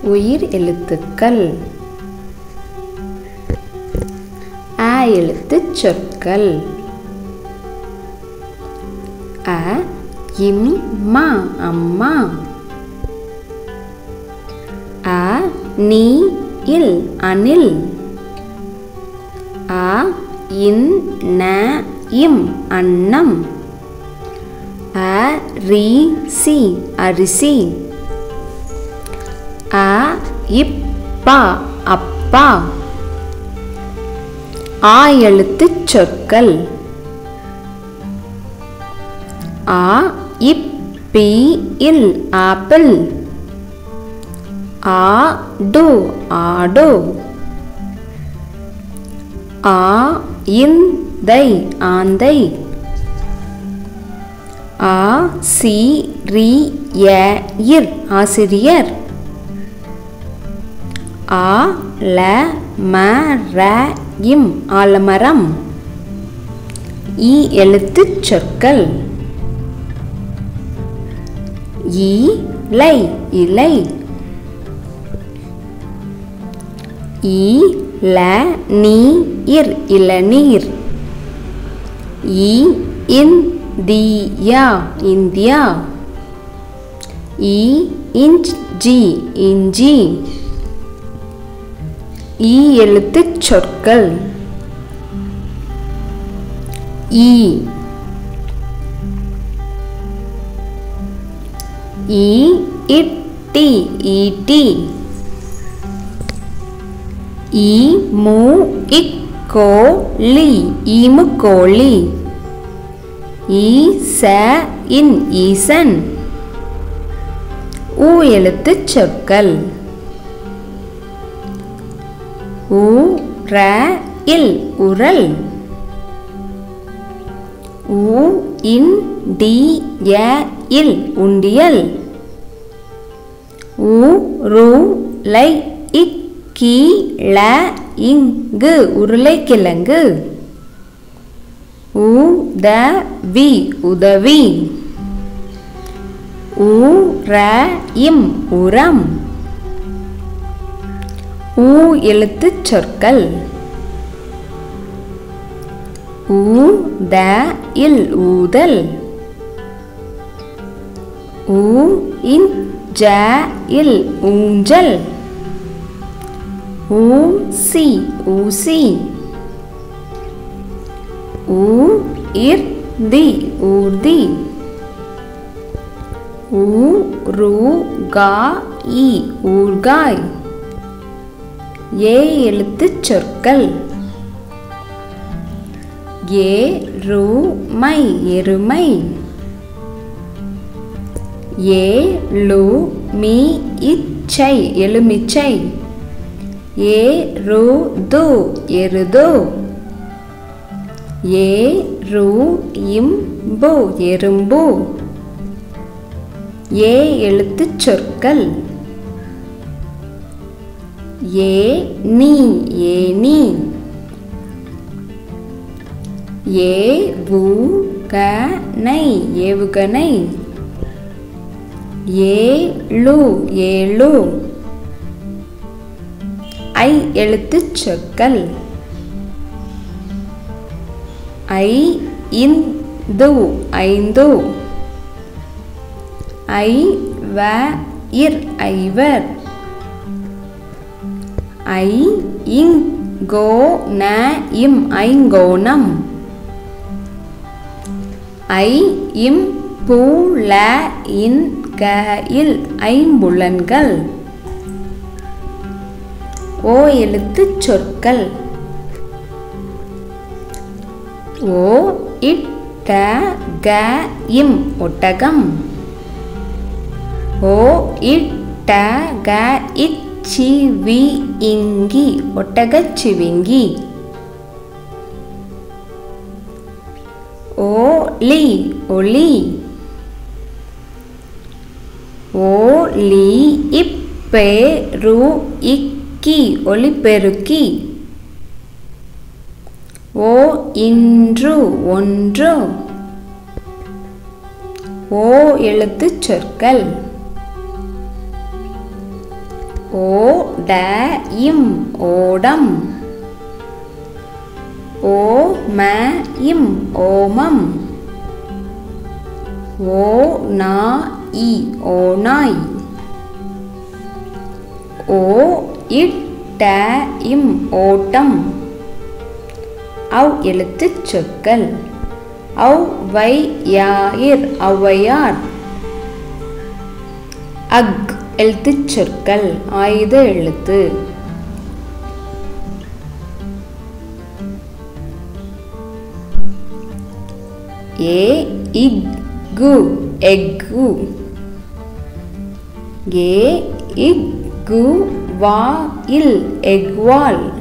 உயிர் எழுத்துக்கள் அ எழுத்து சொற்கள் அ இம் மா அம்மா அ நீ இல் அணில் அ இன் ந இம் அன்னம் அ ரி சி அரிசி அ இப்பா அப்பா ஆ எழுத்துச் சொற்கள் ஆ இப் பி இல் ஆப்பிள் ஆ டு ஆடு ஆ இந்தை ஆந்தை ஆ சி ரி ய இர் ஆசிரியர் ஆ ல ம ர இம் ஆலமரம் ஈ எழுத்துச் சொற்கள் ஈ லை இலை ஈ ல நீ இர் இளநீர் ஈ இந்தியா இந்தியா ஈ இஞ்ச் ஜி இஞ்சி ஈ எழுத்துச் சொற்கள் ஈ ஈ இட்டி ஈட்டி ஈ மு இக் கோ லி ஈமு கோழி ஈ ச இன் ஈசன் ஊ எழுத்துச் சொற்கள் உ ர இல் உரல் உ இன் டி ய இல் உண்டியல் உ ரு லை இக் கி ள இங்கு உருளைக்கிழங்கு உ த வி உதவி உ ர இம் உரம் ஊ எழுத்துச் சொற்கள் ஊ த இல் ஊதல் ஊ இன் ஜ இல் ஊஞ்சல் ஊ சி ஊசி ஊ இர் தி ஊர்தி ஊ ரு கா இ ஊர்காய் ஏ எழுத்துச் சொற்கள் ஏ ரு மை எருமை ஏ லு மீ இச்சை எலுமிச்சை ஏ ரு து எருது ஏ ரு இம் பு எறும்பு ஏ எழுத்துச் சொற்கள் ஏ நீ ஏனி ஏ வு க நை ஏவுகணை ஏழு ஏழு ஐ எழுத்துச் சொற்கள் ஐ இந்து ஐந்து ஐ வ இர் ஐவர் ஐ இங் கோ ந இம் ஐங்கோணம் ஐ இம் பூ ல இன் க இல் ஐம்புலன்கள் ஓ எழுத்துச் சொற்கள் ஓ இட் ட க இம் ஒட்டகம் ஓ இட் ட க இச் சி வி இங்கி ஒட்டகச் சிவிங்கி ஓலி ஒளி ஓலி இப்பே ரு இக்கி ஒளிபெருக்கி ஓ இன்று ஒன்று ஓ எழுத்துச் சொற்கள் ஓ ட இம் ஓடம் ஓ ம இம் ஓமம் ஓ நா இ ஓநாய் ஓ இட் ட இம் ஓட்டம் அவ் எழுத்துச் சொற்கள் அவ் வை யாயிர் ஔவையார் அக் எழுத்துச் சொற்கள் ஆயுத எழுத்து ஏ இக்கு எக்கு ஏ இக்கு வா இல் எக்வால்